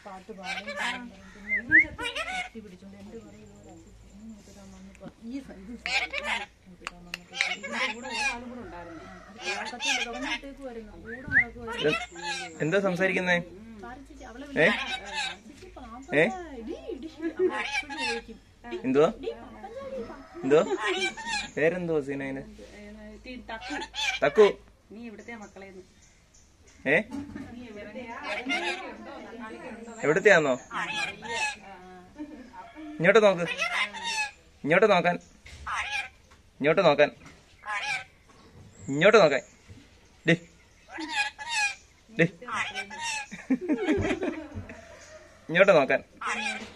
പാട്ട് പാടും പിന്നെ കത്തി പിടിച്ചോണ്ട് എന്റെ പുറകെ ഇതുപോലെ അസിസ്റ്റ് ഇനി മൂത്തിടാൻ വന്നപ്പോ ഈ സൈഡ് മൂത്തിടാൻ വന്നപ്പോ ഇതിന്റെ കൂടെ ഒരാളും കൂടെ ഉണ്ടായിരുന്നു അത് കത്തി തുടങ്ങിയിട്ടേക്കുമായിരുന്നു കൂടെ നടക്കുമായിരുന്നു എന്താ സംസാരിക്കുന്നേ പാരച്ചിച്ച് അവളെ ഏ വിളിച്ചിട്ട് പാമ്പ് ഏ ഇടി ഇടി അവൾ എപ്പോഴും ചോദിക്കും എന്തുവാ "ഡി, പാമ്പഞ്ചാടി, പാമ്പ്." എന്തുവാ പേരെന്തുവാ സീനയിന് ടി, തക്കു. തക്കു നീ ഇവിടുത്തെ മക്കളെന്ന് ഏ എവിടത്തെയാന്നോ ഇങ്ങോട്ട് നോക്ക് ഇങ്ങോട്ട് നോക്കാൻ ഇങ്ങോട്ട് നോക്കാൻ ഇങ്ങോട്ട് നോക്കാൻ ഡി ഡി ഇങ്ങോട്ട് നോക്കാൻ